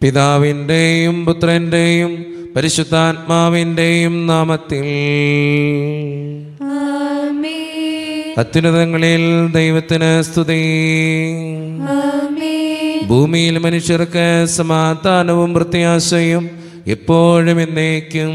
പിതാവിൻ്റെയും പുത്രൻ്റെയും പരിശുദ്ധാത്മാവിൻ്റെയും നാമത്തിൽ ആമേൻ അത്യുന്നതങ്ങളിൽ ദൈവത്തിന് സ്തുതി ആമേൻ ഭൂമിയിൽ മനുഷ്യർക്ക് സമാധാനവും പ്രത്യാശയും എപ്പോഴും എന്നേക്കും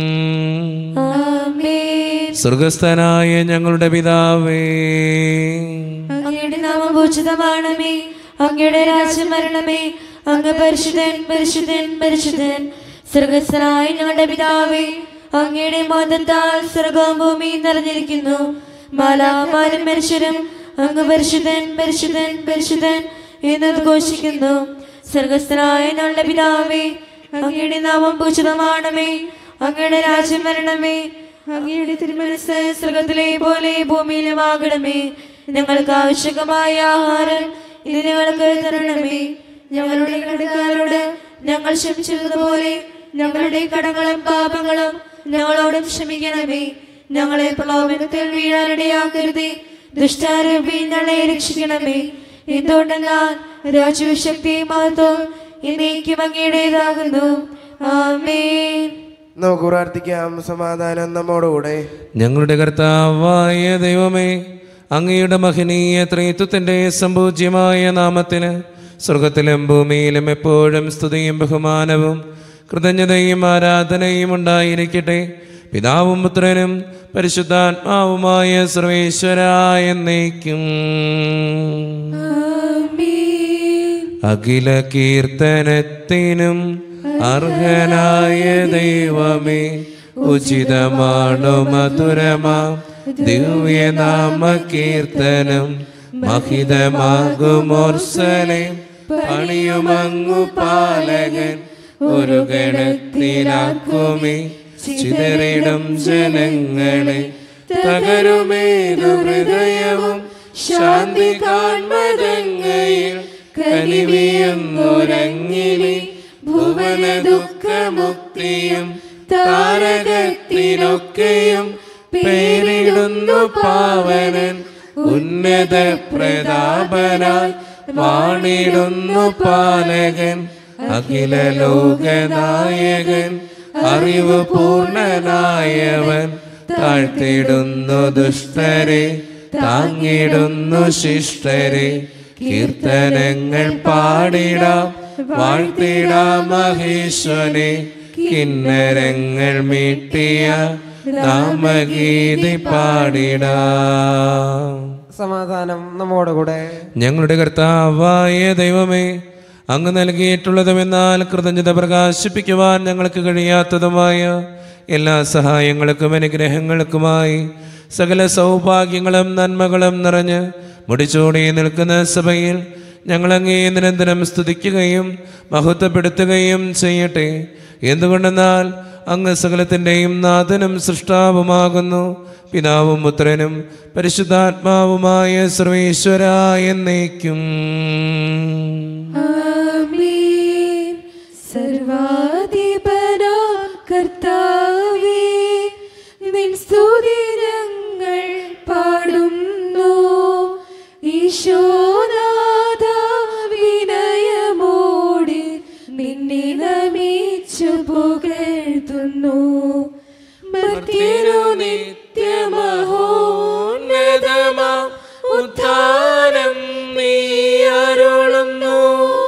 ആമേൻ സ്വർഗസ്ഥനായ ഞങ്ങളുടെ പിതാവേ അങ്ങയുടെ നാമം പൂജിതമാണമേ അങ്ങയുടെ രാജ്യം വരണമേ അങ്ങ് പരിശുദ്ധൻ പരിശുദ്ധൻ പരിശുദ്ധൻ സ്വർഗസ്ഥനായ ഞങ്ങളുടെ പിതാവേ അങ്ങയുടെ മതത്താൽ സ്വർഗവും ഭൂമിയും നിറഞ്ഞിരിക്കുന്നു മാലാമാരും മനുഷ്യരും അങ്ങ് പരിശുദ്ധൻ പരിശുദ്ധൻ പരിശുദ്ധൻ എന്നത് ഘോഷിക്കുന്നു സ്വർഗസ്ഥനായ ഞങ്ങളുടെ പിതാവേ അങ്ങയുടെ നാമം പൂജിതമാണമേ അങ്ങയുടെ രാജ്യം വരണമേ അങ്ങയുടെ തിരുമനസ് സ്വർഗത്തിലെ പോലെ ഭൂമിയിലും ആകണമേ ഞങ്ങൾക്ക് ആവശ്യകമായ ആഹാരം ഇത് ഞങ്ങൾക്ക് തരണമേ ഞങ്ങളുടെ കടക്കാരോട് ഞങ്ങൾ ക്ഷമിച്ചതുപോലെ ഞങ്ങളുടെ കടങ്ങളും പാപങ്ങളും ഞങ്ങളോടും ക്ഷമിക്കണമേ ഞങ്ങളെ പ്രലോഭനത്തിൽ വീഴാനിടയാക്കരുതേ ദുഷ്ടാരൂപി ഞങ്ങളെ രക്ഷിക്കണമേ എന്തുകൊണ്ടെന്നാൽ രാജ്യവും ശക്തിയും മഹത്വം എന്നേക്കും അങ്ങയുടേതാകുന്നു ആമേൻ നമുക്ക് പ്രാർത്ഥിക്കാം സമാധാനം നമ്മോടുകൂടെ ഞങ്ങളുടെ കർത്താവായ ദൈവമേ അങ്ങയുടെ മഹനീയ ത്രിത്വത്തിൻ്റെ സമ്പൂജ്യമായ നാമത്തിന് സ്വർഗത്തിലും ഭൂമിയിലും എപ്പോഴും സ്തുതിയും ബഹുമാനവും കൃതജ്ഞതയും ആരാധനയും ഉണ്ടായിരിക്കട്ടെ പിതാവും പുത്രനും പരിശുദ്ധാത്മാവുമായ സർവേശ്വരായ എന്നേക്കും അഖില കീർത്തനത്തിനും അർഹനായ ദൈവമേ ഉചിതമാണു മധുരമാ ദിവ്യനാമ കീർത്തനം മഹിതമാകുമോർസലെ പണിയുമങ്ങു പാലകൻ ഒരു ഗണത്തിലാക്കുമേ ചിതറിടും ജനങ്ങളെ തകരുമേതു ഹൃദയവും ശാന്തി കാൺമതങ്ങയിൽ കനിവിയുന്നൊരങ്ങിനി ഭുവന ദുഃഖമുക്തിയും താരകത്തിനൊക്കെയും പേരിടുന്നു പാവനൻ ഉന്നത പ്രതാപനായി വാണിടുന്നു പാലകൻ അഖില ലോകനായകൻ അറിവ് പൂർണ്ണനായവൻ താഴ്ത്തിടുന്നു ദുഷ്ടരെ താങ്ങിടുന്നു ശിഷ്ടരെ കീർത്തനങ്ങൾ പാടിടാം വാഴ്ത്തിടാം മഹേശ്വനെ കിന്നരങ്ങൾ മീട്ടിയ നാമഗീതി പാടിടാം സമാധാനം നമ്മോടുകൂടെ ഞങ്ങളുടെ കർത്താവായ ദൈവമേ അങ്ങ് നൽകിയിട്ടുള്ളതുമെന്നാൽ കൃതജ്ഞത പ്രകാശിപ്പിക്കുവാൻ ഞങ്ങൾക്ക് കഴിയാത്തതുമായ എല്ലാ സഹായങ്ങൾക്കും അനുഗ്രഹങ്ങൾക്കുമായി സകല സൗഭാഗ്യങ്ങളും നന്മകളും നിറഞ്ഞ് മുടിച്ചൂടി നിൽക്കുന്ന സഭയിൽ ഞങ്ങളങ്ങേ നിരന്തരം സ്തുതിക്കുകയും മഹത്വപ്പെടുത്തുകയും ചെയ്യട്ടെ എന്തുകൊണ്ടെന്നാൽ അങ്ങ് സകലത്തിൻ്റെയും നാഥനും സൃഷ്ടാവുമാകുന്നു പിതാവും പുത്രനും പരിശുദ്ധാത്മാവുമായ സർവേശ്വരായ എന്നേക്കും ആമേൻ സർവാധിപനാം കർത്താവേ നിൻ സ്തുതി ഞങ്ങൾ പാടുന്നു ഈശോനാഥ വിനയമോടെ നിന്നെ നമിച്ചു പുകഴ്ത്തുന്നു മർത്യനു നിത്യമഹോന്നതമാ ഉദ്ധാനം നീ അരുളുന്നു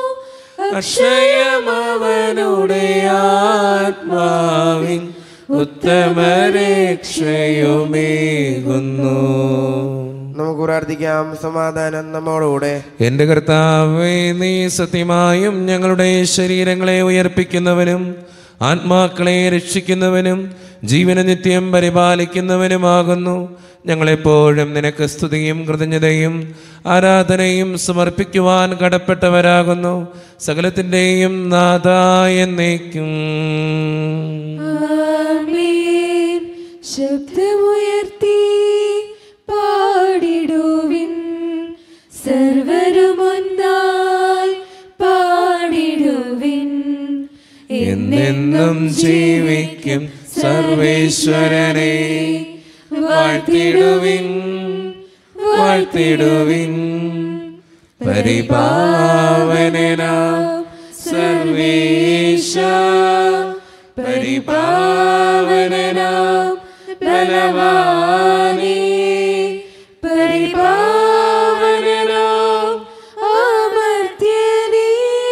അക്ഷയമവനുടെ ആത്മാവിൻ ഉത്തമരക്ഷയുമേകുന്നു നമുക്ക് പ്രാർത്ഥിക്കാം സമാധാനം നമ്മോടുകൂടെ എന്റെ കർത്താവേ നീ സത്യമായും ഞങ്ങളുടെ ശരീരങ്ങളെ ഉയർപ്പിക്കുന്നവനും ആത്മാക്കളെ രക്ഷിക്കുന്നവനും ജീവന നിത്യം പരിപാലിക്കുന്നവനുമാകുന്നു ഞങ്ങളെപ്പോഴും നിനക്ക് സ്തുതിയും കൃതജ്ഞതയും ആരാധനയും സമർപ്പിക്കുവാൻ കടപ്പെട്ടവരാകുന്നു സകലത്തിൻ്റെയും നാഥായ എന്നേക്കും ആമേൻ ശബ്ദമുയർത്തി പാടിടുവിൻ സർവരുമൊന്നായി പാടിടുവിൻ എന്നെന്നും ജീവിക്കും സർവേശ്വരനെ വാഴ്ത്തിടുവിൻ വാഴ്ത്തിടുവിൻ പരിപാവനാം സർവേശ്വരനെ ബലവാനേ പരിപാവനനോ അമർത്യനേ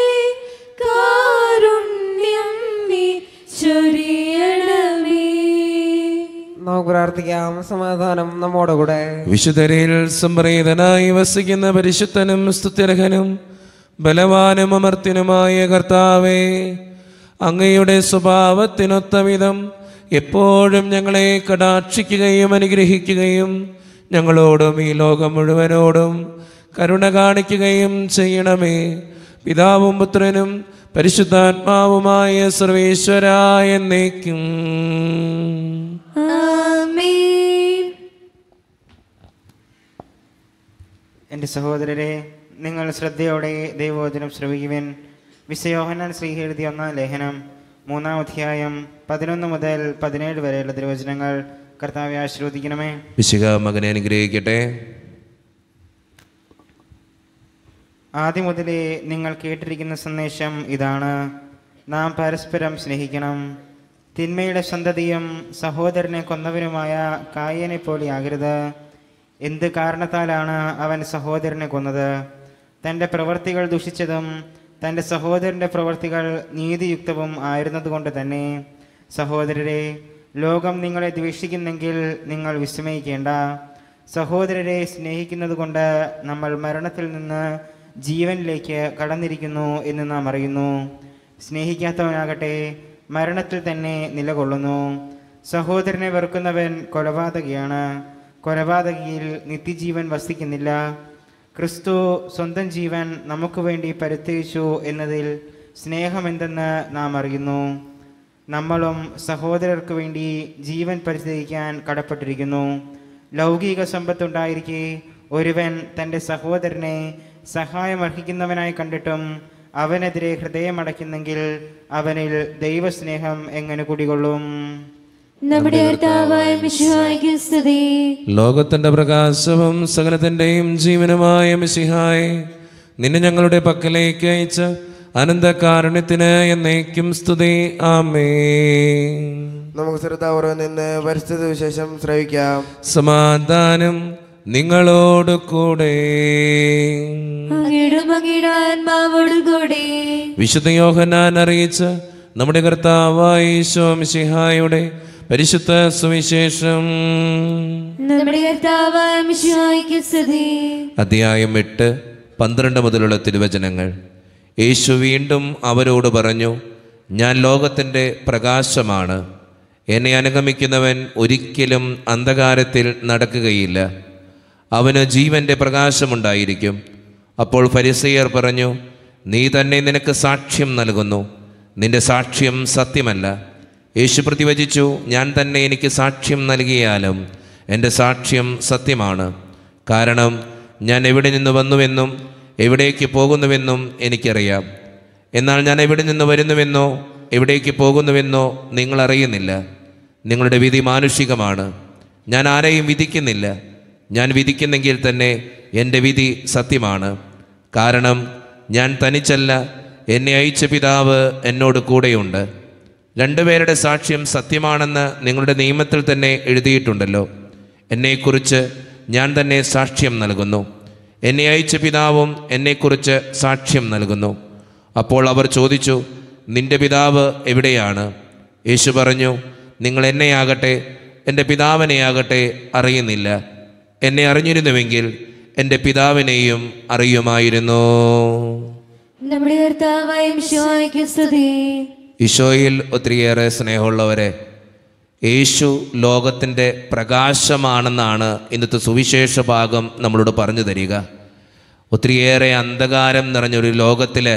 കാരുണ്യം നീ ചൊരിയണമേ നമുക്ക് പ്രാർത്ഥിക്കാം സമാധാനം നമ്മോട് കൂടെ വിശുദ്ധരിൽ സംപ്രീതനായി വസിക്കുന്ന പരിശുദ്ധനും സ്തുത്യർഹനും ബലവാനും അമർത്തിനുമായ കർത്താവേ അങ്ങയുടെ സ്വഭാവത്തിനൊത്ത വിധം എപ്പോഴും ഞങ്ങളെ കടാക്ഷിക്കുകയും അനുഗ്രഹിക്കുകയും ഞങ്ങളോടും ഈ ലോകം മുഴുവനോടും കരുണ കാണിക്കുകയും ചെയ്യണമേ പിതാവും പുത്രനും പരിശുദ്ധാത്മാവുമായ സർവേശ്വരായ എന്നേക്കും ആമേൻ എൻ്റെ സഹോദരരെ നിങ്ങൾ ശ്രദ്ധയോടെ ദൈവവചനം ശ്രവിക്കുവിൻ വിശയോഹനാൻ ശ്രീ എഴുതിയ ഒന്നാം ലേഖനം മൂന്നാം അധ്യായം പതിനൊന്ന് മുതൽ പതിനേഴ് വരെയുള്ള തിരുവചനങ്ങൾ കർത്താവെ ആശ്രവദിക്കണമേ വിശുക മകനെ അനുഗ്രഹിക്കട്ടെ ആദ്യം മുതലേ നിങ്ങൾ കേട്ടിരിക്കുന്ന സന്ദേശം ഇതാണ് നാം പരസ്പരം സ്നേഹിക്കണം തിന്മയുടെ സന്തതിയും സഹോദരനെ കൊന്നവനുമായ കായനെ പോലെയാകരുത് എന്ത് കാരണത്താലാണ് അവൻ സഹോദരനെ കൊന്നത് തൻ്റെ പ്രവൃത്തികൾ ദുഷിച്ചതും തൻ്റെ സഹോദരൻ്റെ പ്രവൃത്തികൾ നീതിയുക്തവും ആയിരുന്നതുകൊണ്ട് തന്നെ സഹോദരരെ ലോകം നിങ്ങളെ ദ്വേഷിക്കുന്നെങ്കിൽ നിങ്ങൾ വിസ്മയിക്കേണ്ട സഹോദരരെ സ്നേഹിക്കുന്നത് കൊണ്ട് നമ്മൾ മരണത്തിൽ നിന്ന് ജീവനിലേക്ക് കടന്നിരിക്കുന്നു എന്ന് നാം അറിയുന്നു സ്നേഹിക്കാത്തവനാകട്ടെ മരണത്തിൽ തന്നെ നിലകൊള്ളുന്നു സഹോദരനെ വെറുക്കുന്നവൻ കൊലപാതകിയാണ് കൊലപാതകിയിൽ നിത്യജീവൻ വസിക്കുന്നില്ല ക്രിസ്തു സ്വന്തം ജീവൻ നമുക്ക് വേണ്ടി പരിത്യജിച്ചു എന്നതിൽ സ്നേഹമെന്തെന്ന് നാം അറിയുന്നു നമ്മളും സഹോദരർക്ക് വേണ്ടി ജീവൻ പരിത്യജിക്കാൻ കടപ്പെട്ടിരിക്കുന്നു ലൗകിക സമ്പത്തുണ്ടായിരിക്കെ ഒരുവൻ തൻ്റെ സഹോദരനെ സഹായമർഹിക്കുന്നവനായി കണ്ടിട്ടും അവനെതിരെ ഹൃദയമടയ്ക്കുന്നെങ്കിൽ അവനിൽ ദൈവസ്നേഹം എങ്ങനെ കുടികൊള്ളും നമ്മുടെ കർത്താവായ മിശിഹായ്ക്ക് സ്തുതി ലോകത്തിന്റെ പ്രകാശവും സകലത്തിന്റെയും ജീവനുമായ മിശിഹായെ നിന്നെ ഞങ്ങളുടെ പക്കലേക്ക് അയച്ച അനന്തകാരുണ്യത്തിന് എന്നേക്കും സ്തുതി ആമേ നമുക്ക് ശ്രദ്ധാപൂർവ്വം നിന്ന് പരിസ്ഥിതി വിശേഷം ശ്രവിക്കാം സമാധാനം നിങ്ങളോട് കൂടെ അങ്ങയുടെ അങ്ങയുടെ ആത്മാവോട് കൂടെ വിശുദ്ധ യോഹനാൻ അറിയിച്ച നമ്മുടെ കർത്താവായ ഈശോ മിശിഹായുടെ പരിശുദ്ധ സുവിശേഷം നമ്മുടെ കർത്താവായ മിശിഹായ്ക്ക് സ്തുതി അധ്യായം എട്ട് പന്ത്രണ്ട് മുതലുള്ള തിരുവചനങ്ങൾ യേശു വീണ്ടും അവരോട് പറഞ്ഞു ഞാൻ ലോകത്തിൻ്റെ പ്രകാശമാണ് എന്നെ അനുഗമിക്കുന്നവൻ ഒരിക്കലും അന്ധകാരത്തിൽ നടക്കുകയില്ല അവന് ജീവന്റെ പ്രകാശമുണ്ടായിരിക്കും അപ്പോൾ ഫരിസയ്യർ പറഞ്ഞു നീ തന്നെ നിനക്ക് സാക്ഷ്യം നൽകുന്നു നിന്റെ സാക്ഷ്യം സത്യമല്ല യേശു പ്രതിവചിച്ചു ഞാൻ തന്നെ എനിക്ക് സാക്ഷ്യം നൽകിയാലും എൻ്റെ സാക്ഷ്യം സത്യമാണ് കാരണം ഞാൻ എവിടെ നിന്ന് വന്നുവെന്നും എവിടേക്ക് പോകുന്നുവെന്നും എനിക്കറിയാം എന്നാൽ ഞാൻ എവിടെ നിന്ന് വരുന്നുവെന്നോ എവിടേക്ക് പോകുന്നുവെന്നോ നിങ്ങൾ അറിയുന്നില്ല നിങ്ങളുടെ വിധി മാനുഷികമാണ് ഞാൻ ആരെയും വിധിക്കുന്നില്ല ഞാൻ വിധിക്കുന്നെങ്കിൽ തന്നെ എൻ്റെ വിധി സത്യമാണ് കാരണം ഞാൻ തനിച്ചല്ല എന്നെ അയച്ച പിതാവ് എന്നോട് കൂടെയുണ്ട് രണ്ടുപേരുടെ സാക്ഷ്യം സത്യമാണെന്ന് നിങ്ങളുടെ നിയമത്തിൽ തന്നെ എഴുതിയിട്ടുണ്ടല്ലോ എന്നെക്കുറിച്ച് ഞാൻ തന്നെ സാക്ഷ്യം നൽകുന്നു എന്നെ അയച്ച പിതാവും എന്നെക്കുറിച്ച് സാക്ഷ്യം നൽകുന്നു അപ്പോൾ അവർ ചോദിച്ചു നിന്റെ പിതാവ് എവിടെയാണ് യേശു പറഞ്ഞു നിങ്ങൾ എന്നെയാകട്ടെ എൻ്റെ പിതാവിനെയാകട്ടെ അറിയുന്നില്ല എന്നെ അറിഞ്ഞിരുന്നുവെങ്കിൽ എൻ്റെ പിതാവിനെയും അറിയുമായിരുന്നു നമ്മുടെ കർത്താവായ മിശിഹായ്ക്ക് സ്തുതി ഈശോയിൽ ഒത്തിരിയേറെ സ്നേഹമുള്ളവരെ യേശു ലോകത്തിൻ്റെ പ്രകാശമാണെന്നാണ് ഇന്നത്തെ സുവിശേഷ ഭാഗം നമ്മളോട് പറഞ്ഞു തരിക ഒത്തിരിയേറെ അന്ധകാരം നിറഞ്ഞൊരു ലോകത്തിൽ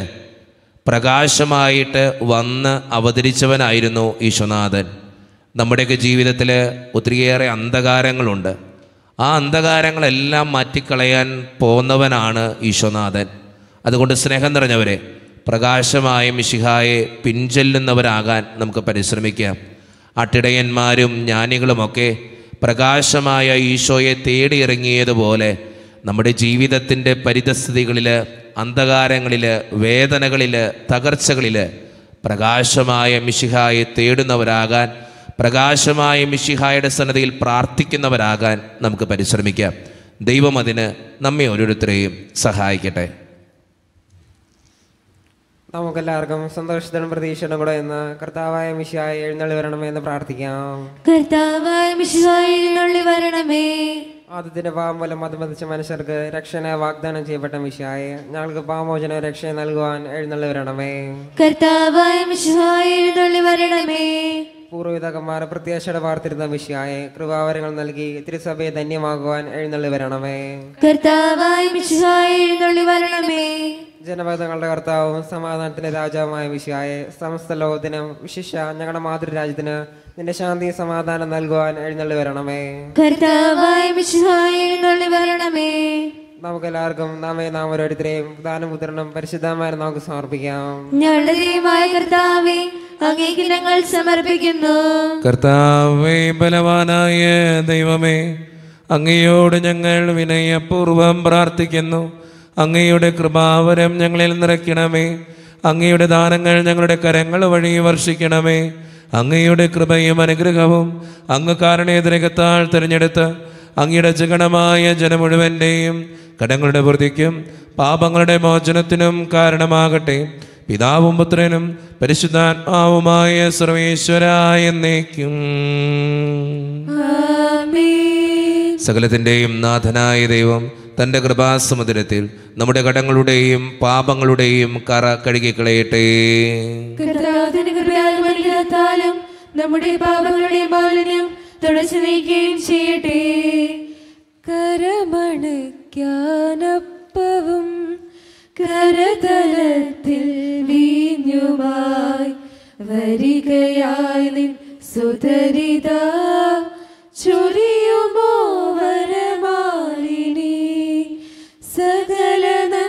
പ്രകാശമായിട്ട് വന്ന് അവതരിച്ചവനായിരുന്നു ഈശോനാഥൻ നമ്മുടെയൊക്കെ ജീവിതത്തിൽ ഒത്തിരിയേറെ അന്ധകാരങ്ങളുണ്ട് ആ അന്ധകാരങ്ങളെല്ലാം മാറ്റിക്കളയാൻ പോകുന്നവനാണ് ഈശോനാഥൻ അതുകൊണ്ട് സ്നേഹം നിറഞ്ഞവരെ പ്രകാശമായ മിശിഹായെ പിൻചെല്ലുന്നവരാകാൻ നമുക്ക് പരിശ്രമിക്കാം അട്ടിടയന്മാരും ജ്ഞാനികളുമൊക്കെ പ്രകാശമായ ഈശോയെ തേടിയിറങ്ങിയതുപോലെ നമ്മുടെ ജീവിതത്തിൻ്റെ പരിതസ്ഥിതികളിൽ അന്ധകാരങ്ങളിൽ വേദനകളിൽ തകർച്ചകളിൽ പ്രകാശമായ മിശിഹായെ തേടുന്നവരാകാൻ പ്രകാശമായ മിഷിഹായുടെ സന്നദ്ധയിൽ പ്രാർത്ഥിക്കുന്നവരാകാൻ നമുക്ക് പരിശ്രമിക്കാം ദൈവം അതിന് നമ്മെ ഓരോരുത്തരെയും സഹായിക്കട്ടെ നമുക്കെല്ലാവർക്കും സന്തോഷത്തിനും പ്രതീക്ഷയോടും കൂടെ ഇന്ന് കർത്താവായ മിശിയായി എഴുന്നള്ളി വരണമെന്ന് പ്രാർത്ഥിക്കാം കർത്താവായ മിശുഹായി വരണമേ ആദ്യത്തിന്റെ പാവം മൂലം മതമതിച്ച മനുഷ്യർക്ക് രക്ഷനെ വാഗ്ദാനം ചെയ്യപ്പെട്ട മിശിയായി ഞങ്ങൾക്ക് പാമോചന രക്ഷ നൽകുവാൻ എഴുന്നള്ളി വരണമേ കർത്താവായ മിശുഹായി വരണമേ പൂർവ്വപിതാക്കന്മാർ പ്രത്യാശയുടെ വാർത്തിരുന്ന മിശിയായി കൃപാവരങ്ങൾ നൽകി തിരുസഭയെ ധന്യമാകുവാൻ എഴുന്നള്ളി വരണമേ കർത്താവായ മിശുഹായി വരണമേ ജനപദങ്ങളുടെ കർത്താവും സമാധാനത്തിന്റെ രാജാവുമായ വിശയായ സമസ്ത ലോകത്തിനും വിശിഷ്ട ഞങ്ങളുടെ മാതൃരാജ്യത്തിന് നിന്റെ ശാന്തി സമാധാനം നൽകുവാൻ എഴുന്നള്ളി വരണമേ കർത്താവായ മിശുഹായി വരണമേ നമുക്കെല്ലാവർക്കും നാമേ നാം ഓരോരുത്തരെയും ദാനപുത്രനും പരിശുദ്ധമായ നമുക്ക് സമർപ്പിക്കാം ഞങ്ങളുടെ ദൈവമായ കർത്താവേ അങ്ങേക്ക് ഞങ്ങൾ സമർപ്പിക്കുന്നു കർത്താവേ ബലവാനായ ദൈവമേ അങ്ങയോട് ഞങ്ങൾ വിനയപൂർവം പ്രാർത്ഥിക്കുന്നു അങ്ങയുടെ കൃപാവരം ഞങ്ങളിൽ നിറയ്ക്കണമേ അങ്ങയുടെ ദാനങ്ങൾ ഞങ്ങളുടെ കരങ്ങൾ വഴി വർഷിക്കണമേ അങ്ങയുടെ കൃപയും അനുഗ്രഹവും അങ്ങ് കാരണേതരകത്താൽ തിരഞ്ഞെടുത്ത് അങ്ങയുടെ ജഗണമായ ജനം മുഴുവൻ്റെയും കടങ്ങളുടെ വൃത്തിക്കും പാപങ്ങളുടെ മോചനത്തിനും കാരണമാകട്ടെ പിതാവും പുത്രനും പരിശുദ്ധാത്മാവുമായ സർവേശ്വരായ എന്നേക്കും ആമേൻ സകലത്തിൻ്റെയും നാഥനായ ദൈവം തൻ്റെ കൃപാസമുദ്രത്തിൽ നമ്മുടെ കടങ്ങളുടെയും പാപങ്ങളുടെയും കറ കഴുകിക്കളയട്ടെ കർത്താവിന്റെ കൃപയാലും അനുഗ്രഹത്താലും നമ്മുടെ പാപങ്ങളുടെ മാലിന്യം തുടച്ചു നീക്കുകയും ചെയ്യട്ടെ കരമണയ്ക്കാനപ്പവും കരതലത്തിൽ വീഞ്ഞുമായി വരികയായി നിൻ സുതരിത ചൊരിയുമോ വരമാലിനി സകല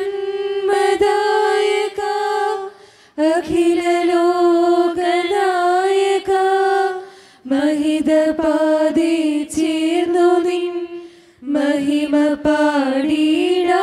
നന്മദായക അഖില ലോകനായക മഹിതപാതി ചേർന്നു നിൻ മഹിമ പാടിടാ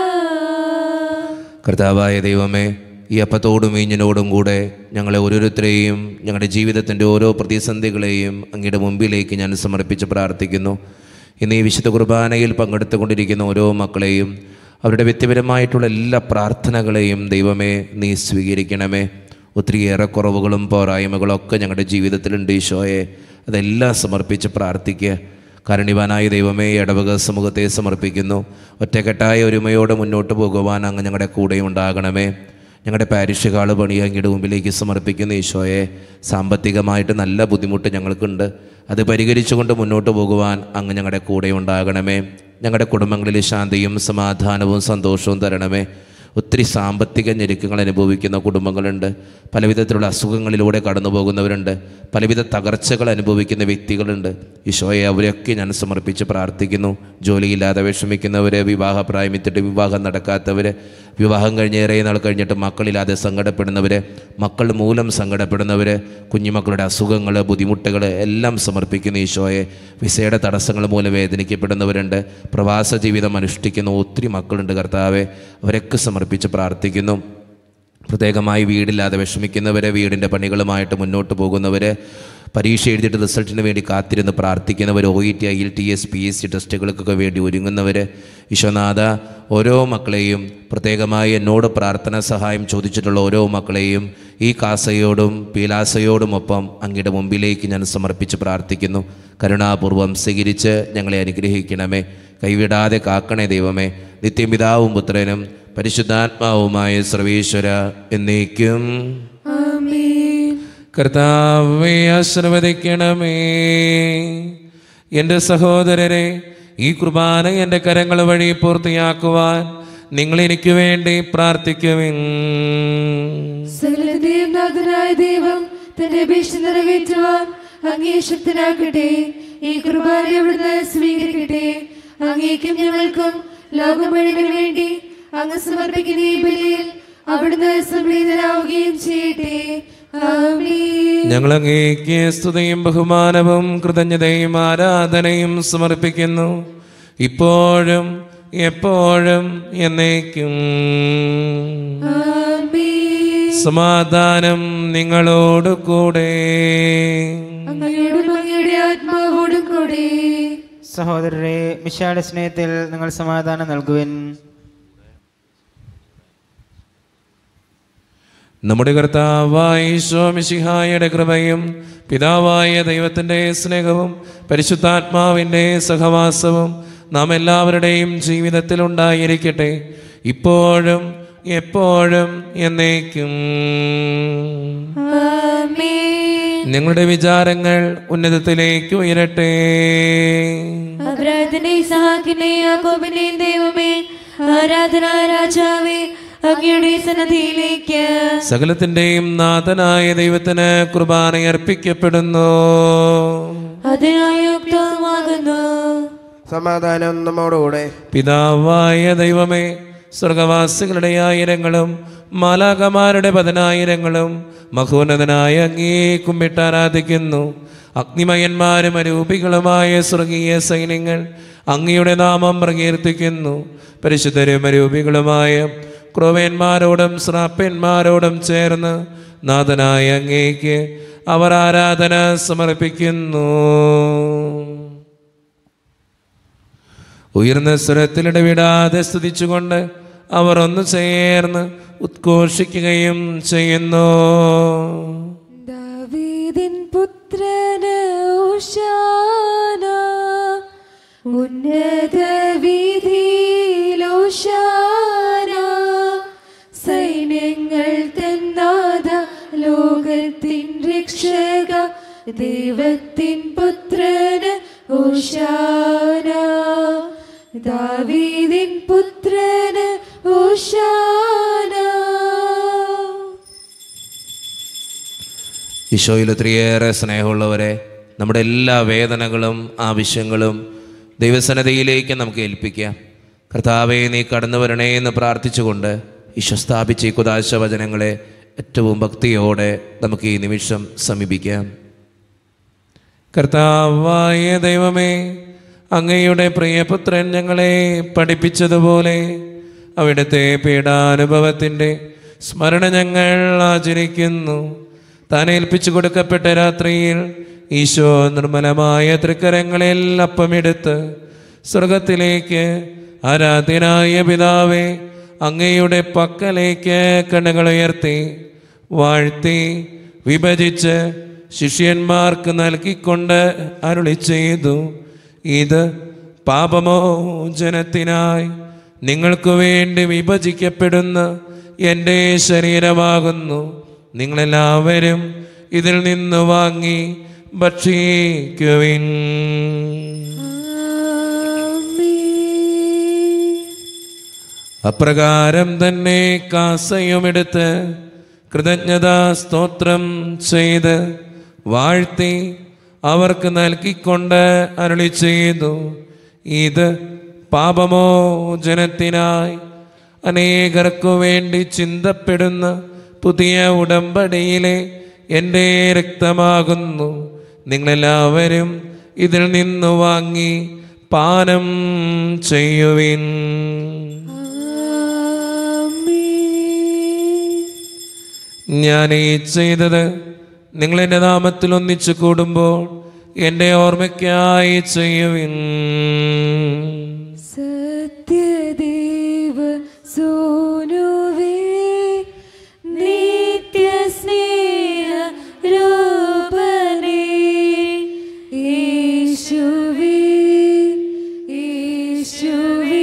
കർത്താവായ ദൈവമേ ഈ അപ്പത്തോടും വീഞ്ഞിനോടും കൂടെ ഞങ്ങളെ ഓരോരുത്തരെയും ഞങ്ങളുടെ ജീവിതത്തിൻ്റെ ഓരോ പ്രതിസന്ധികളെയും അങ്ങയുടെ മുമ്പിലേക്ക് ഞാൻ സമർപ്പിച്ച് പ്രാർത്ഥിക്കുന്നു ഇന്ന് ഈ വിശുദ്ധ കുർബാനയിൽ പങ്കെടുത്തുകൊണ്ടിരിക്കുന്ന ഓരോ മക്കളെയും അവരുടെ വ്യക്തിപരമായിട്ടുള്ള എല്ലാ പ്രാർത്ഥനകളെയും ദൈവമേ നീ സ്വീകരിക്കണമേ ഒത്തിരിയേറെ കുറവുകളും പോരായ്മകളും ഒക്കെ ഞങ്ങളുടെ ജീവിതത്തിലുണ്ട് ഈശോയെ അതെല്ലാം സമർപ്പിച്ച് പ്രാർത്ഥിക്കുക കാരണിവാനായ ദൈവമേ ഈ ഇടവക സമൂഹത്തെ സമർപ്പിക്കുന്നു ഒറ്റക്കെട്ടായ ഒരുമയോടെ മുന്നോട്ട് പോകുവാൻ അങ്ങ് ഞങ്ങളുടെ കൂടെ ഉണ്ടാകണമേ ഞങ്ങളുടെ പാരിഷ് കാള് പണി അങ്ങയുടെ മുമ്പിലേക്ക് സമർപ്പിക്കുന്ന ഈശോയെ സാമ്പത്തികമായിട്ട് നല്ല ബുദ്ധിമുട്ട് ഞങ്ങൾക്കുണ്ട് അത് പരിഹരിച്ചുകൊണ്ട് മുന്നോട്ട് പോകുവാൻ അങ്ങ് ഞങ്ങളുടെ കൂടെ ഉണ്ടാകണമേ ഞങ്ങളുടെ കുടുംബങ്ങളിൽ ശാന്തിയും സമാധാനവും സന്തോഷവും തരണമേ ഒത്തിരി സാമ്പത്തിക ഞെരുക്കങ്ങൾ അനുഭവിക്കുന്ന കുടുംബങ്ങളുണ്ട് പലവിധത്തിലുള്ള അസുഖങ്ങളിലൂടെ കടന്നു പോകുന്നവരുണ്ട് പലവിധ തകർച്ചകൾ അനുഭവിക്കുന്ന വ്യക്തികളുണ്ട് ഈശോയെ അവരെയൊക്കെ ഞാൻ സമർപ്പിച്ച് പ്രാർത്ഥിക്കുന്നു ജോലിയില്ലാതെ വിഷമിക്കുന്നവർ വിവാഹപ്രായമെത്തിയിട്ട് വിവാഹം നടക്കാത്തവർ വിവാഹം കഴിഞ്ഞ് ഏറെ നാൾ കഴിഞ്ഞിട്ട് മക്കളില്ലാതെ സങ്കടപ്പെടുന്നവർ മക്കൾ മൂലം സങ്കടപ്പെടുന്നവർ കുഞ്ഞുമക്കളുടെ അസുഖങ്ങൾ ബുദ്ധിമുട്ടുകൾ എല്ലാം സമർപ്പിക്കുന്നു ഈശോയെ വിസയുടെ തടസ്സങ്ങൾ മൂലം വേദനിക്കപ്പെടുന്നവരുണ്ട് പ്രവാസ ജീവിതം അനുഷ്ഠിക്കുന്ന ഒത്തിരി മക്കളുണ്ട് കർത്താവെ അവരൊക്കെ സമർപ്പിച്ച് പ്രാർത്ഥിക്കുന്നു പ്രത്യേകമായി വീടില്ലാതെ വിഷമിക്കുന്നവരെ വീടിൻ്റെ പണികളുമായിട്ട് മുന്നോട്ട് പോകുന്നവർ പരീക്ഷ എഴുതിയിട്ട് റിസൾട്ടിന് വേണ്ടി കാത്തിരുന്ന് പ്രാർത്ഥിക്കുന്നവർ O E T I L T S P S C ടെസ്റ്റുകൾക്കൊക്കെ വേണ്ടി ഒരുങ്ങുന്നവർ വിശ്വനാഥ ഓരോ മക്കളെയും പ്രത്യേകമായി എന്നോട് പ്രാർത്ഥന സഹായം ചോദിച്ചിട്ടുള്ള ഓരോ മക്കളെയും ഈ കാസയോടും പീലാസയോടുമൊപ്പം അങ്ങയുടെ മുമ്പിലേക്ക് ഞാൻ സമർപ്പിച്ച് പ്രാർത്ഥിക്കുന്നു കരുണാപൂർവം സ്വീകരിച്ച് ഞങ്ങളെ അനുഗ്രഹിക്കണമേ കൈവിടാതെ കാക്കണേ ദൈവമേ നിത്യപിതാവും പുത്രനും പരിശുദ്ധാത്മാവുമായ സർവേശ്വര എന്നേക്കും ആമേൻ കർത്താവെ ആശീർവദിക്കണമേ എൻ്റെ സഹോദരരെ ഈ കുർബാന എൻ്റെ കരങ്ങൾ വഴി പൂർത്തിയാക്കുവാൻ നിങ്ങൾ എനിക്ക് വേണ്ടി പ്രാർത്ഥിക്കുവിൻ സകലത്തെയും നാഥനായ ദൈവം തന്റെ അപേക്ഷ നിറവേറ്റുവാൻ അങ്ങേ ശക്തനാക്കട്ടെ ഈ കുർബാന അവിടുന്ന് സ്വീകരിക്കട്ടെ അങ്ങേക്കും ഞങ്ങൾക്കും ലോകം മുഴുവന് വേണ്ടി അങ്ങ് സമർപ്പിക്കുന്ന ഈ ബലിയിൽ അവിടുന്ന് സംപ്രീതനാവുകയും ചെയ്യട്ടെ ആമേൻ ഞങ്ങൾ അങ്ങേക്ക് സ്തുതിയും ബഹുമാനവും കൃതജ്ഞതയും ആരാധനയും സമർപ്പിക്കുന്നു ഇപ്പോഴും എപ്പോഴും എന്നേക്കും ആമേൻ സമാധാനം നിങ്ങളോട് കൂടെ അങ്ങയോടും അങ്ങേ അങ്ങയുടെ ആത്മാവോടും കൂടി സഹോദരരെ മിശായുടെ സ്നേഹത്തിൽ നിങ്ങൾ സമാധാനം നൽകുവിൻ നമ്മുടെ കർത്താവായ ഈശോമിശിഹായുടെ കൃപയും പിതാവായ ദൈവത്തിൻ്റെ സ്നേഹവും പരിശുദ്ധാത്മാവിൻ്റെ സഹവാസവും നാം എല്ലാവരുടെയും ജീവിതത്തിൽ ഉണ്ടായിരിക്കട്ടെ ഇപ്പോഴും എപ്പോഴും എന്നേക്കും ആമേൻ നിങ്ങളുടെ വിചാരങ്ങൾ ഉന്നതത്തിലേക്ക് ഉയരട്ടെ അബ്രാഹത്തിനെ സഹാക്കിനെ യാക്കോബിനെ ദൈവമേ ആരാധന രാജാവേ അങ്ങയുടെ സന്നദ്ധിയിലേക്ക് സകലത്തിൻ്റെയും നാഥനായ ദൈവത്തിന് കുർബാന അർപ്പിക്കപ്പെടുന്നു അതിനായുക്തമാകുന്നു സമാധാനം നമ്മോടുകൂടെ പിതാവായ ദൈവമേ സ്വർഗവാസികളുടെ ആയിരങ്ങളും മാലാകമാരുടെ പതിനായിരങ്ങളും മഹോന്നതനായ അങ്ങേ കുമ്പിട്ട് ആരാധിക്കുന്നു അഗ്നിമയന്മാരും അരൂപികളുമായ സ്വർഗീയ സൈന്യങ്ങൾ അങ്ങയുടെ നാമം പ്രകീർത്തിക്കുന്നു പരിശുദ്ധരും അരൂപികളുമായ ക്രോവേന്മാരോടും ശ്രാപ്യന്മാരോടും ചേർന്ന് നാഥനായ അങ്ങേക്ക് അവർ ആരാധന സമർപ്പിക്കുന്നു ഉയർന്ന സ്വരത്തിലിടവിടാതെ സ്തുതിച്ചുകൊണ്ട് അവർ ഒന്ന് ചേർന്ന് ഉദ്ഘോഷിക്കുകയും ചെയ്യുന്നു ദാവീദിൻ പുത്രന് ഓശാന ഉന്നത വീതിയിലോശാന സൈന്യങ്ങൾ തന്നാഥ ലോകത്തിൻ രക്ഷക ദൈവത്തിൻ പുത്രന് ഓശാന ദാവീദിൻ പുത്രന് ഓശാന ഈശോയിൽ ഒത്തിരിയേറെ സ്നേഹമുള്ളവരെ നമ്മുടെ എല്ലാ വേദനകളും ആവശ്യങ്ങളും ദൈവസന്നതയിലേക്ക് നമുക്ക് ഏൽപ്പിക്കാം കർത്താവെ നീ കടന്നു വരണേ എന്ന് പ്രാർത്ഥിച്ചുകൊണ്ട് ഈശോ സ്ഥാപിച്ച ഈ കുദാശ വചനങ്ങളെ ഏറ്റവും ഭക്തിയോടെ നമുക്ക് ഈ നിമിഷം സമീപിക്കാം കർത്താവായ ദൈവമേ അങ്ങയുടെ പ്രിയപുത്രൻ ഞങ്ങളെ പഠിപ്പിച്ചതുപോലെ അവിടുത്തെ പീഡാനുഭവത്തിൻ്റെ സ്മരണ ഞങ്ങൾ ആചരിക്കുന്നു താൻ ഏൽപ്പിച്ചു കൊടുക്കപ്പെട്ട രാത്രിയിൽ ഈശോ നിർമ്മലമായ തൃക്കരങ്ങളിൽ അപ്പമെടുത്ത് സ്വർഗത്തിലേക്ക് ആരാധ്യനായ പിതാവേ അങ്ങയുടെ പക്കലേക്ക് കണ്ണുകൾ ഉയർത്തി വാഴ്ത്തി വിഭജിച്ച് ശിഷ്യന്മാർക്ക് നൽകിക്കൊണ്ട് അരുളി ചെയ്തു ഇത് പാപമോചനത്തിനായി നിങ്ങൾക്ക് വേണ്ടി വിഭജിക്കപ്പെടുന്ന എൻ്റെ ശരീരമാകുന്നു നിങ്ങളെല്ലാവരും ഇതിൽ നിന്ന് വാങ്ങി ഭക്ഷിക്കുവിൻ അപ്രകാരം തന്നെ കാസയുമെടുത്ത് കൃതജ്ഞതാ സ്തോത്രം ചെയ്ത് വാഴ്ത്തി അവർക്ക് നൽകിക്കൊണ്ട് അരുളി ചെയ്തു ഇത് പാപമോചനത്തിനായി അനേകർക്കു വേണ്ടി ചിന്തപ്പെടുന്ന പുതിയ ഉടമ്പടിയിലെ എൻ്റെ രക്തമാകുന്നു നിങ്ങളെല്ലാവരും ഇതിൽ നിന്ന് വാങ്ങി പാനം ചെയ്യുവിൻ ഞാൻ ഈ ചെയ്തത് നിങ്ങൾ എൻ്റെ നാമത്തിൽ ഒന്നിച്ചു കൂടുമ്പോൾ എൻ്റെ ഓർമ്മയ്ക്കായി ചെയ്യുവിൻ സത്യദേവ സോനുവേ നിത്യ സ്നേഹ രൂപനേ യേശുവേ യേശുവേ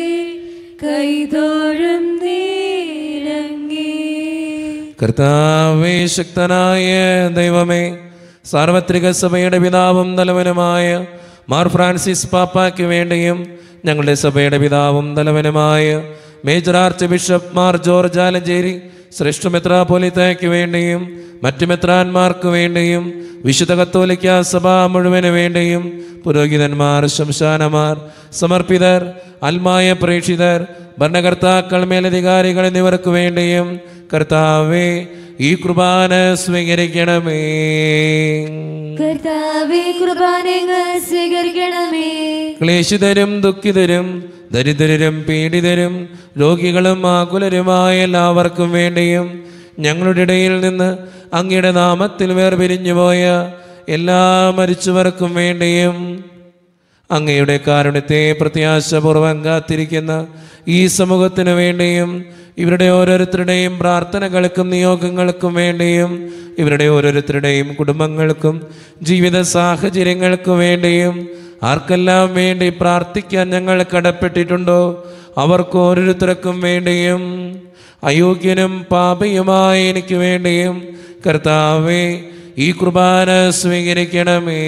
കൈതോഴും നീരങ്ങേ കർത്താവേ ശക്തനായ ദൈവമേ സാർവത്രിക സഭയുടെ പിതാവും തലവനുമായ മാർ ഫ്രാൻസിസ് പാപ്പായ്ക്ക് വേണ്ടിയും ഞങ്ങളുടെ സഭയുടെ പിതാവും തലവനുമായ major archbishop Mar George Alencherry ശ്രേഷ്ഠ മെത്രാപോലിത്തയ്ക്ക് വേണ്ടിയും മറ്റു മെത്രാന്മാർക്ക് വേണ്ടിയും വിശുദ്ധ കത്തോലിക്ക സഭ മുഴുവന് വേണ്ടിയും പുരോഹിതന്മാർ ശംശാനമാർ സമർപ്പിതർ അൽമായ പ്രേക്ഷിതർ ഭരണകർത്താക്കൾ മേലധികാരികൾ എന്നിവർക്ക് വേണ്ടിയും കർത്താവേ ഈ കുർബാന സ്വീകരിക്കണമേ കർത്താവേ കുർബാനങ്ങൾ സ്വീകരിക്കണമേ ക്ലേശിതരും ദുഃഖിതരും ദരിദ്രരും പീഡിതരും രോഗികളും ആകുലരുമായ എല്ലാവർക്കും വേണ്ടിയും ഞങ്ങളുടെ ഇടയിൽ നിന്ന് അങ്ങയുടെ നാമത്തിൽ വേർപിരിഞ്ഞുപോയ എല്ലാ മരിച്ചവർക്കും വേണ്ടിയും അങ്ങയുടെ കാരുണ്യത്തെ പ്രത്യാശപൂർവം കാത്തിരിക്കുന്ന ഈ സമൂഹത്തിനു വേണ്ടിയും ഇവരുടെ ഓരോരുത്തരുടെയും പ്രാർത്ഥനകൾക്കും നിയോഗങ്ങൾക്കും വേണ്ടിയും ഇവരുടെ ഓരോരുത്തരുടെയും കുടുംബങ്ങൾക്കും ജീവിത സാഹചര്യങ്ങൾക്കും വേണ്ടിയും ആർക്കെല്ലാം വേണ്ടി പ്രാർത്ഥിക്കാൻ ഞങ്ങൾ കടപ്പെട്ടിട്ടുണ്ടോ അവർക്ക് ഓരോരുത്തർക്കും വേണ്ടിയും അയോഗ്യനും പാപിയുമായ എനിക്ക് വേണ്ടിയും കർത്താവേ ഈ കുർബാന സ്വീകരിക്കണമേ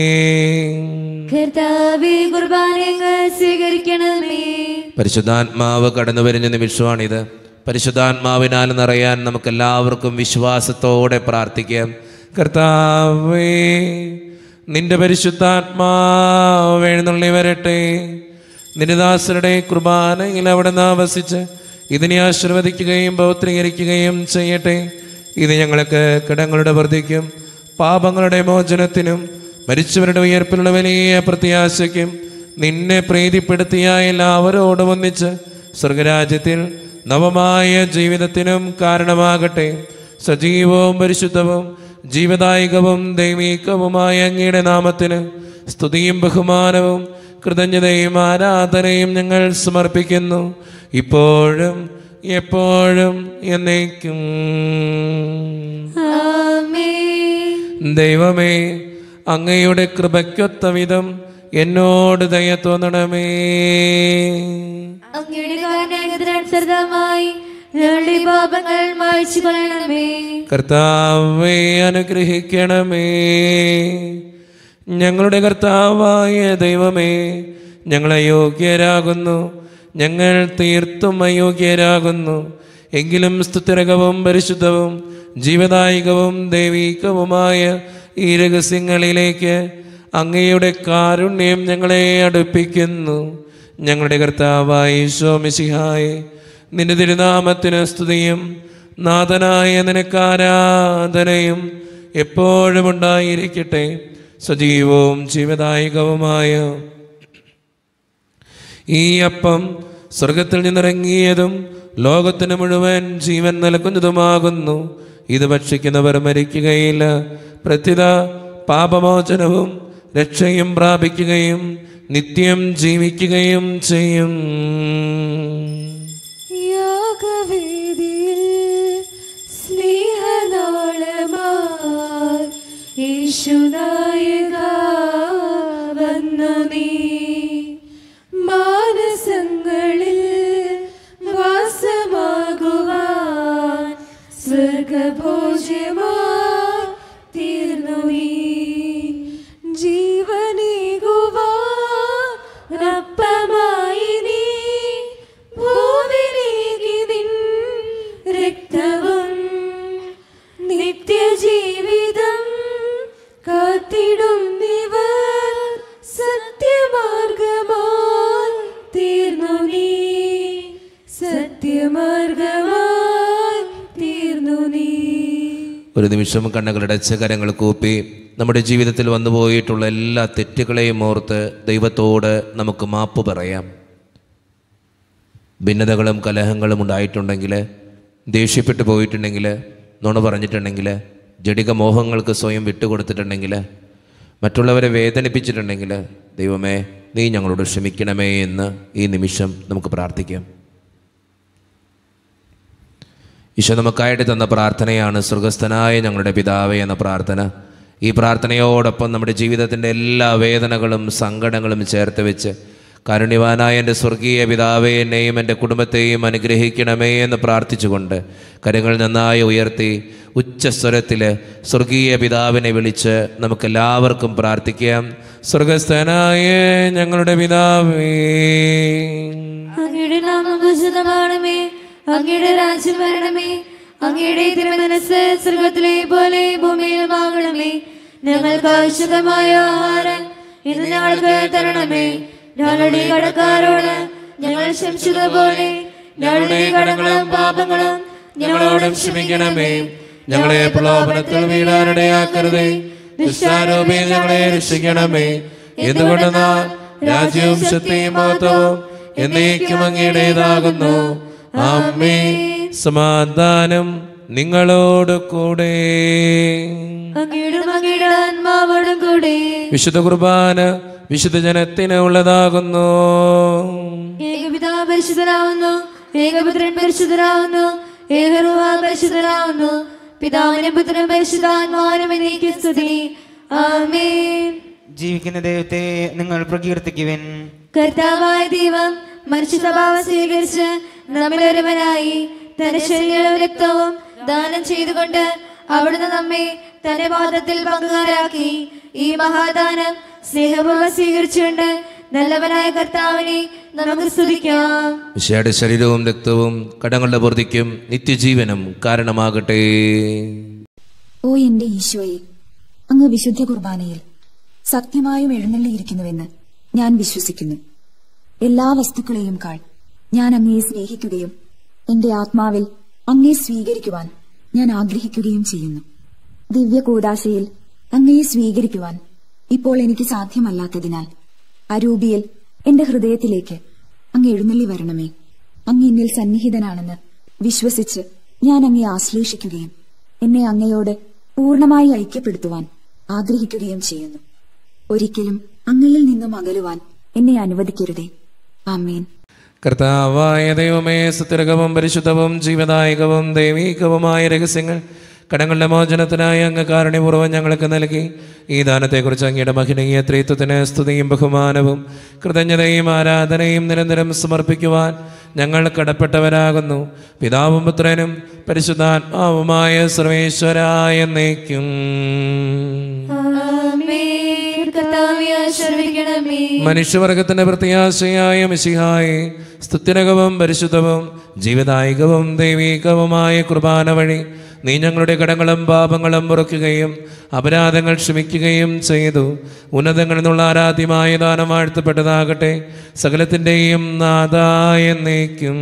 കർത്താവേ കുർബാനങ്ങൾ സ്വീകരിക്കണമേ പരിശുദ്ധാത്മാവ് കടന്നു വരുന്ന നിമിഷമാണിത് പരിശുദ്ധാത്മാവിനാൽ നിറയാൻ നമുക്കെല്ലാവർക്കും വിശ്വാസത്തോടെ പ്രാർത്ഥിക്കാം കർത്താവേ നിന്റെ പരിശുദ്ധാത്മാവ് എഴുന്നള്ളി വരട്ടെ നിന്റെ ദാസരുടെ കുർബാനയിൽ അവിടെ നിന്ന് ആവസിച്ച് ഇതിനെ ആശീർവദിക്കുകയും പൗത്രീകരിക്കുകയും ചെയ്യട്ടെ ഇത് ഞങ്ങൾക്ക് കിടങ്ങളുടെ വർദ്ധിക്കും പാപങ്ങളുടെ മോചനത്തിനും മരിച്ചവരുടെ ഉയർപ്പിലുള്ള വലിയ പ്രത്യാശയ്ക്കും നിന്നെ പ്രീതിപ്പെടുത്തിയ എല്ലാവരോടും ഒന്നിച്ച് സ്വർഗരാജ്യത്തിൽ നവമായ ജീവിതത്തിനും കാരണമാകട്ടെ സജീവവും പരിശുദ്ധവും ജീവദായകവും ദൈവീകവുമായ അങ്ങയുടെ നാമത്തിന് സ്തുതിയും ബഹുമാനവും കൃതജ്ഞതയും ആരാധനയും ഞങ്ങൾ സമർപ്പിക്കുന്നു ഇപ്പോഴും എപ്പോഴും എന്നേക്കും ആമേൻ ദൈവമേ അങ്ങയുടെ കൃപയ്ക്കൊത്ത വിധം എന്നോട് ദയ തോന്നണമേ അങ്ങയുടെ കാരണാനുസൃതമായി ഞങ്ങളുടെ പാപങ്ങൾ മായ്ച്ചു കൊള്ളണമേ കർത്താവെ അനുഗ്രഹിക്കണമേ ഞങ്ങളുടെ കർത്താവായ ദൈവമേ ഞങ്ങൾ അയോഗ്യരാകുന്നു ഞങ്ങൾ തീർത്തും അയോഗ്യരാകുന്നു എങ്കിലും സ്തുതിരകവും പരിശുദ്ധവും ജീവദായികവും ദൈവീകവുമായ ഈ രഹസ്യങ്ങളിലേക്ക് അങ്ങയുടെ കാരുണ്യം ഞങ്ങളെ അടുപ്പിക്കുന്നു ഞങ്ങളുടെ കർത്താവായ ഈശോ മിശിഹായെ നിന്റെ തിരുനാമത്തിന് സ്തുതിയും നാഥനായ നിനക്ക് ആരാധനയും എപ്പോഴും ഉണ്ടായിരിക്കട്ടെ സജീവവും ജീവദായകവുമായ ഈ അപ്പം സ്വർഗത്തിൽ നിന്നിറങ്ങിയതും ലോകത്തിന് മുഴുവൻ ജീവൻ നൽകുന്നതുമാകുന്നു ഇത് ഭക്ഷിക്കുന്നവർ മരിക്കുകയില്ല പ്രത്യുത പാപമോചനവും രക്ഷയും പ്രാപിക്കുകയും നിത്യം ജീവിക്കുകയും ചെയ്യും യാഗവേദിയിൽ സ്നേഹനാളമായി യേശുനായക വന്നു നീ മാനസങ്ങളിൽ വാസമാകുവാൻ സ്വർഗഭോജ്യമാ തീർന്നു നീ ജീവനേകുവാൻ അപ്പമായി നീ ഭൂവിലേക്ക് നിൻ രക്തവും നിത്യജീവിതം കാത്തിടുന്നിവർ സത്യമാർഗമായി തീർന്നു നീ സത്യമാർഗമായി തീർന്നു നീ ഒരു നിമിഷം കണ്ണുകളടച്ച് കരങ്ങൾ കൂപ്പി നമ്മുടെ ജീവിതത്തിൽ വന്നുപോയിട്ടുള്ള എല്ലാ തെറ്റുകളെയും ഓർത്ത് ദൈവത്തോട് നമുക്ക് മാപ്പ് പറയാം ഭിന്നതകളും കലഹങ്ങളും ഉണ്ടായിട്ടുണ്ടെങ്കിൽ ദേഷ്യപ്പെട്ടു പോയിട്ടുണ്ടെങ്കിൽ നുണ പറഞ്ഞിട്ടുണ്ടെങ്കിൽ ജടിക മോഹങ്ങൾക്ക് സ്വയം വിട്ടുകൊടുത്തിട്ടുണ്ടെങ്കിൽ മറ്റുള്ളവരെ വേദനിപ്പിച്ചിട്ടുണ്ടെങ്കിൽ ദൈവമേ നീ ഞങ്ങളോട് ക്ഷമിക്കണമേ എന്ന് ഈ നിമിഷം നമുക്ക് പ്രാർത്ഥിക്കാം ഈശോ നമുക്കായിട്ട് തന്ന പ്രാർത്ഥനയാണ് സ്വർഗസ്ഥനായ ഞങ്ങളുടെ പിതാവേ എന്ന പ്രാർത്ഥന ഈ പ്രാർത്ഥനയോടൊപ്പം നമ്മുടെ ജീവിതത്തിൻ്റെ എല്ലാ വേദനകളും സങ്കടങ്ങളും ചേർത്ത് വെച്ച് കാരുണ്യവാനായ എൻ്റെ സ്വർഗീയ പിതാവേ എന്നെയും എൻ്റെ കുടുംബത്തെയും അനുഗ്രഹിക്കണമേ എന്ന് പ്രാർത്ഥിച്ചുകൊണ്ട് കരങ്ങൾ നന്നായി ഉയർത്തി ഉച്ചസ്വരത്തിൽ സ്വർഗീയ പിതാവിനെ വിളിച്ച് നമുക്കെല്ലാവർക്കും പ്രാർത്ഥിക്കാം സ്വർഗസ്ഥനായ ഞങ്ങളുടെ പിതാവേ അങ്ങയുടെ നാമം ഉചിതമാണമേ അങ്ങയുടെ രാജ്യം വരണമേ അങ്ങയുടെ തിരുമനസ് സ്വർഗത്തിലെ പോലെ ഭൂമിയിലുമാകണമേ ഞങ്ങൾക്ക് ആവശ്യകമായ ആഹാരം ഇന്ന് ഞങ്ങൾക്ക് തരണമേ ഞങ്ങളുടെ കടക്കാരോട് ഞങ്ങൾ ക്ഷമിച്ചതുപോലെ ഞങ്ങളുടെ കടങ്ങളും പാപങ്ങളും ഞങ്ങളോടും ക്ഷമിക്കണമേ ഞങ്ങളെ പ്രലോഭനത്തിൽ വീഴാനിടയാക്കരുതേ ദുഷ്ടാരോപി ഞങ്ങളെ രക്ഷിക്കണമേ എന്തുകൊണ്ടെന്നാൽ രാജ്യവും ശക്തിയും മഹത്വവും എന്നേക്കും അങ്ങയുടേതാകുന്നു അമ്മേ സമാധാനം നിങ്ങളോട് കൂടെ അങ്ങയുടെ അങ്ങയുടെ ആത്മാവോടും കൂടെ വിശുദ്ധ കുർബാന വിശുദ്ധ ജനത്തിന് ഉള്ളതാകുന്നു ഏകപിതാ പരിശുദ്ധരാവുന്നു ഏകപുത്രൻ പരിശുദ്ധരാവുന്നു ഏകറുവ പരിശുദ്ധരാവുന്നു പിതാവിനും പുത്രനും പരിശുദ്ധാത്മാവിനും എന്നേക്ക് സ്തുതി ആമേൻ ജീവിക്കുന്ന ദൈവത്തെ നിങ്ങൾ പ്രകീർത്തിക്കുവിൻ കർത്താവായ ദൈവം മനുഷ്യ സ്വഭാവം സ്വീകരിച്ച് നമ്മിലൊരുവനായി തന്റെ ശരീരവും രക്തവും ദാനം ചെയ്തുകൊണ്ട് അവിടുന്ന് നമ്മെ തന്റെ പാദത്തിൽ പങ്കുകാരാക്കി ഈ മഹാദാനം സ്നേഹപൂർവ്വം സ്വീകരിച്ചുകൊണ്ട് നല്ലവനായ കർത്താവിനെ നമുക്ക് സ്തുതിക്കാം വിശയുടെ ശരീരവും രക്തവും കടങ്ങളുടെ പൂർത്തിക്കും നിത്യജീവനും കാരണമാകട്ടെ ഓ എന്റെ ഈശോയെ അങ്ങ് വിശുദ്ധ കുർബാനയിൽ സത്യമായും എഴുന്നള്ളിയിരിക്കുന്നുവെന്ന് ഞാൻ വിശ്വസിക്കുന്നു എല്ലാ വസ്തുക്കളെയും കാൾ ഞാൻ അങ്ങയെ സ്നേഹിക്കുകയും എന്റെ ആത്മാവിൽ അങ്ങയെ സ്വീകരിക്കുവാൻ ഞാൻ ആഗ്രഹിക്കുകയും ചെയ്യുന്നു ദിവ്യ കൂടാശയിൽ അങ്ങയെ സ്വീകരിക്കുവാൻ ഇപ്പോൾ എനിക്ക് സാധ്യമല്ലാത്തതിനാൽ അരൂപിയിൽ എന്റെ ഹൃദയത്തിലേക്ക് അങ്ങ് എഴുന്നള്ളി വരണമേ അങ്ങ് എന്നിൽ സന്നിഹിതനാണെന്ന് വിശ്വസിച്ച് ഞാൻ അങ്ങയെ ആശ്ലേഷിക്കുകയും എന്നെ അങ്ങയോട് പൂർണ്ണമായി ഐക്യപ്പെടുത്തുവാൻ ആഗ്രഹിക്കുകയും ചെയ്യുന്നു ഒരിക്കലും അങ്ങയിൽ നിന്നും അകലുവാൻ എന്നെ അനുവദിക്കരുതേ ആമേൻ കർത്താവായ ദൈവമേ സുത്തിരകവും പരിശുദ്ധവും ജീവദായകവും ദൈവീകവുമായ രഹസ്യങ്ങൾ കടങ്ങളുടെ മോചനത്തിനായി അങ്ങ് കാരുണ്യപൂർവ്വം ഞങ്ങൾക്ക് നൽകി ഈ ദാനത്തെക്കുറിച്ച് അങ്ങയുടെ മഹിനീയ ത്രിത്വത്തിന് സ്തുതിയും ബഹുമാനവും കൃതജ്ഞതയും ആരാധനയും നിരന്തരം സമർപ്പിക്കുവാൻ ഞങ്ങൾ കടപ്പെട്ടവരാകുന്നു പിതാവും പുത്രനും പരിശുദ്ധാത്മാവുമായ സർവേശ്വരായ എന്നേക്കും ആമേൻ കർത്താവേ ആശീർവദിക്കണമേ മനുഷ്യവർഗത്തിന്റെ പ്രത്യാശയായ മിശിഹായെ സ്തുത്യനകവും പരിശുദ്ധവും ജീവദായികവും ദൈവീകവുമായ കുർബാന വഴി നീ ഞങ്ങളുടെ കടങ്ങളും പാപങ്ങളും മുറക്കുകയും അപരാധങ്ങൾ ക്ഷമിക്കുകയും ചെയ്തു ഉന്നതങ്ങളിൽ നിന്നുള്ള ആരാധ്യമായ ദാനം വാഴ്ത്തപ്പെട്ടതാകട്ടെ സകലത്തിൻ്റെയും നാദായ എന്നേക്കും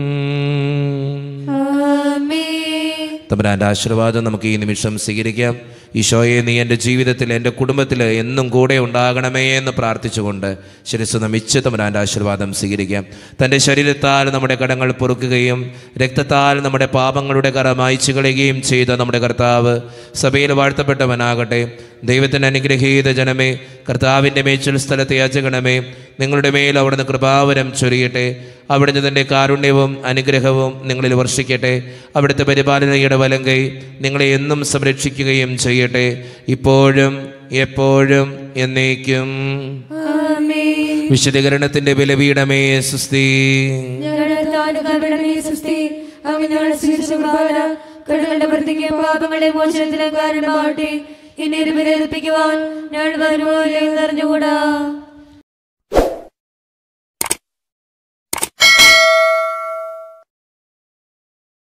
ആമേൻ തമ്പുരാൻ്റെ ആശീർവാദം നമുക്ക് ഈ നിമിഷം സ്വീകരിക്കാം ഈശോയെ നീ എൻ്റെ ജീവിതത്തിൽ എൻ്റെ കുടുംബത്തിൽ എന്നും കൂടെ ഉണ്ടാകണമേ എന്ന് പ്രാർത്ഥിച്ചുകൊണ്ട് ശിരസ് നമിച്ച് തമ്പുരാൻ്റെ ആശീർവാദം സ്വീകരിക്കാം തൻ്റെ ശരീരത്താൽ നമ്മുടെ കടങ്ങൾ പൊറുക്കുകയും രക്തത്താൽ നമ്മുടെ പാപങ്ങളുടെ കറ മായ്ച്ചു കളയുകയും ചെയ്ത നമ്മുടെ കർത്താവ് സഭയിൽ വാഴ്ത്തപ്പെട്ടവനാകട്ടെ ദൈവത്തിൻ്റെ അനുഗ്രഹീത ജനമേ കർത്താവിൻ്റെ മേച്ചിൽ സ്ഥലത്തെ യാചകണമേ നിങ്ങളുടെ മേൽ അവിടുന്ന് കൃപാവരം ചൊരിയട്ടെ അവിടുന്ന് തൻ്റെ കാരുണ്യവും അനുഗ്രഹവും നിങ്ങളിൽ വർഷിക്കട്ടെ അവിടുത്തെ പരിപാലനയുടെ വലങ്കൈ നിങ്ങളെ എന്നും സംരക്ഷിക്കുകയും ചെയ്യട്ടെ ഇപ്പോഴും എപ്പോഴും എന്നേക്കും ആമേൻ വിശദീകരണത്തിന്റെ ബലപീഠമേ സുസ്തി ഞങ്ങളുടെ കർത്താവിന്റെ കരുണയെ സൃഷ്ടി അങ്ങ് ഞങ്ങളെ സ്വീകരിച്ച കൃപാവന കടകളുടെ വൃത്തിക്കും പാപങ്ങളുടെ മോചനത്തിനും കാരണമാവട്ടെ ഇനി ഒരു പ്രേരിപ്പിക്കുവാൻ ഞങ്ങൾ വരുമോ ഇല്ലയോ എന്ന് അറിഞ്ഞുകൂടാ